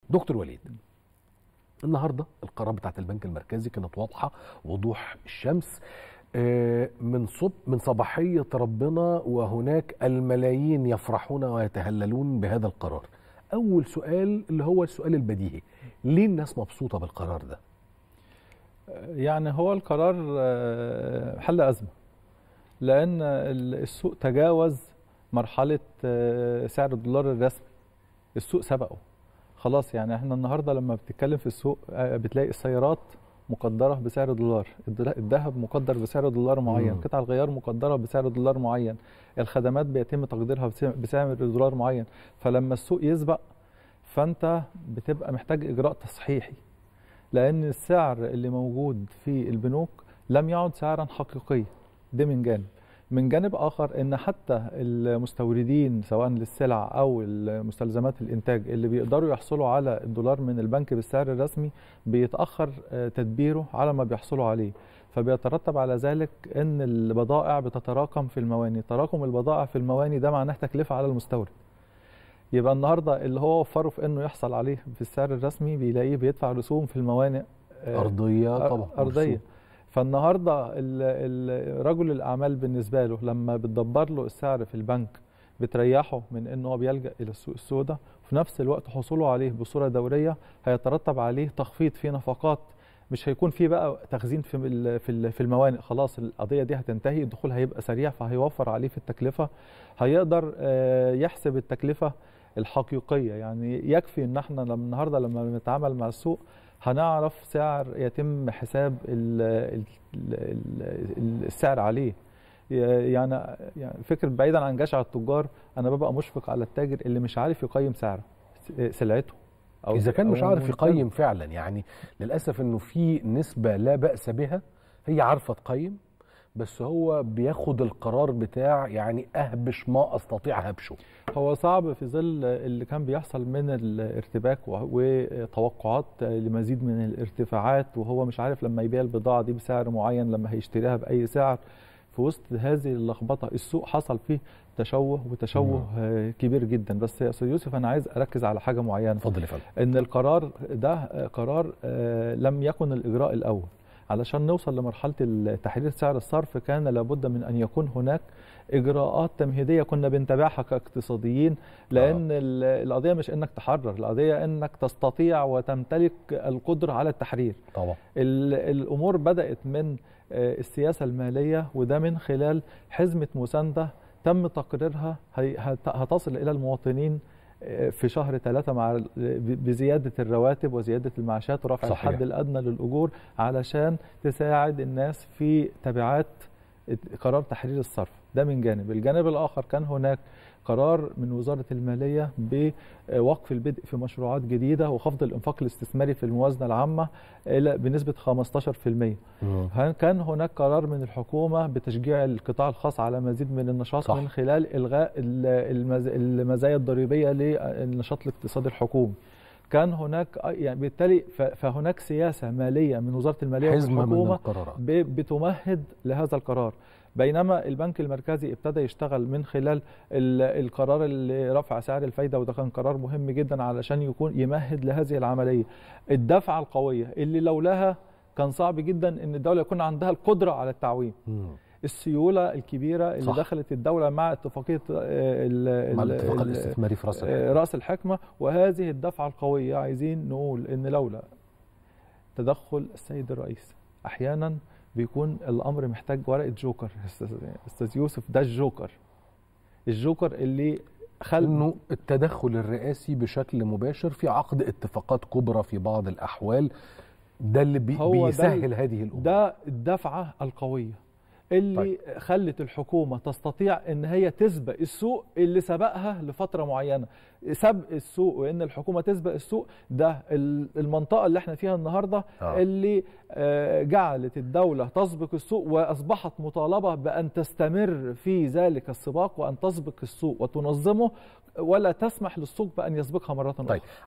دكتور وليد النهارده القرار بتاعت البنك المركزي كانت واضحه وضوح الشمس آه، من صب من صباحيه ربنا وهناك الملايين يفرحون ويتهللون بهذا القرار. اول سؤال اللي هو السؤال البديهي ليه الناس مبسوطه بالقرار ده؟ يعني هو القرار آه، حل أزمة لأن ال- السوق تجاوز مرحلة آه، سعر الدولار الرسمي السوق سبقه خلاص يعني احنا النهاردة لما بتتكلم في السوق آه، بتلاقي السيارات مقدرة بسعر دولار الدل- الذهب مقدر بسعر دولار معين مم. قطع الغيار مقدرة بسعر دولار معين الخدمات بيتم تقديرها بسعر- بسعر دولار معين فلما السوق يسبق فانت بتبقى محتاج اجراء تصحيحي لان السعر اللي موجود في البنوك لم يعد سعرا حقيقيا ده من جانب من جانب اخر ان حتى المستوردين سواء للسلع او مستلزمات الانتاج اللي بيقدروا يحصلوا على الدولار من البنك بالسعر الرسمي بيتاخر آه، تدبيره على ما بيحصلوا عليه فبيترتب على ذلك ان البضائع بتتراكم في المواني تراكم البضائع في المواني ده معناه تكلفه على المستورد يبقى النهارده اللي هو وفره في انه يحصل عليه في السعر الرسمي بيلاقيه بيدفع رسوم في الموانئ آه، ارضيه أر- طبعا ارضيه مرسوم. فالنهارده ال- ال- رجل الاعمال بالنسبه له لما بتدبر له السعر في البنك بتريحه من انه هو بيلجا الى السوق السوداء وفي نفس الوقت حصوله عليه بصوره دوريه هيترتب عليه تخفيض في نفقات مش هيكون في بقى تخزين في ال- في ال- في الموانئ خلاص القضيه دي هتنتهي الدخول هيبقى سريع فهيوفر عليه في التكلفه هيقدر آه، يحسب التكلفه الحقيقيه يعني يكفي ان احنا لما النهارده لما بنتعامل مع السوق هنعرف سعر يتم حساب ال ال ال السعر عليه يعني يعني فكر بعيدا عن جشع التجار انا ببقى مشفق على التاجر اللي مش عارف يقيم سعره سلعته اذا كان مش أو عارف منتجه. يقيم فعلا يعني للاسف انه في نسبه لا باس بها هي عارفه تقيم بس هو بياخد القرار بتاع يعني اهبش ما استطيع هبشه هو صعب في ظل اللي كان بيحصل من الارتباك و- وتوقعات لمزيد من الارتفاعات وهو مش عارف لما يبيع البضاعة دي بسعر معين لما هيشتريها بأي سعر في وسط هذه اللخبطة السوق حصل فيه تشوه وتشوه آه، كبير جدا بس يا أستاذ يوسف أنا عايز أركز على حاجة معينة اتفضل يا فندم ان القرار ده آه، قرار آه، لم يكن الاجراء الاول علشان نوصل لمرحله تحرير سعر الصرف كان لابد من ان يكون هناك اجراءات تمهيديه كنا بنتابعها كاقتصاديين لان ال- القضيه مش انك تحرر القضيه انك تستطيع وتمتلك القدره على التحرير طبعا ال- الامور بدات من آه، السياسه الماليه وده من خلال حزمه مسانده تم تقريرها هي- هت- هتصل الى المواطنين آه، في شهر ثلاثة مع ال- ب- بزيادة الرواتب وزيادة المعاشات ورفع صحيح. الحد الأدنى للأجور علشان تساعد الناس في تبعات قرار تحرير الصرف ده من جانب الجانب الآخر كان هناك قرار من وزارة المالية بوقف البدء في مشروعات جديدة وخفض الإنفاق الاستثماري في الموازنة العامة إلى بنسبة 15% مم. هن- كان هناك قرار من الحكومة بتشجيع القطاع الخاص على مزيد من النشاط صح. صح. من خلال إلغاء ال- المز- المزايا الضريبية للنشاط الاقتصادي الحكومي كان هناك يعني بالتالي ف- فهناك سياسة مالية من وزارة المالية حزمه من والحكومة القرارات ب- بتمهد لهذا القرار بينما البنك المركزي ابتدى يشتغل من خلال ال- القرار اللي رفع سعر الفايدة وده كان قرار مهم جدا علشان يكون يمهد لهذه العملية الدفعة القوية اللي لولاها كان صعب جدا ان الدولة يكون عندها القدرة على التعويم مم. السيولة الكبيرة اللي صح. صح. دخلت الدولة مع اتفاقية آه، ال- مع ال- الاتفاق ال- الاستثماري في راس آه، الحكمة. رأس الحكمة وهذه الدفعة القوية عايزين نقول ان لولا تدخل السيد الرئيس احيانا بيكون الامر محتاج ورقة جوكر استاذ أستاذ يوسف ده الجوكر الجوكر اللي خل انه التدخل الرئاسي بشكل مباشر في عقد اتفاقات كبرى في بعض الاحوال ده اللي بي هو ده بيسهل ال- هذه الامور ده الدفعة القوية اللي طيب. طيب. خلت الحكومة تستطيع ان هي تسبق السوق اللي سبقها لفترة معينة سبق السوق وان الحكومة تسبق السوق ده ال- المنطقة اللي احنا فيها النهاردة آه. آه. اللي آه، جعلت الدولة تسبق السوق واصبحت مطالبة بان تستمر في ذلك السباق وان تسبق السوق وتنظمه ولا تسمح للسوق بان يسبقها مرة طيب اخرى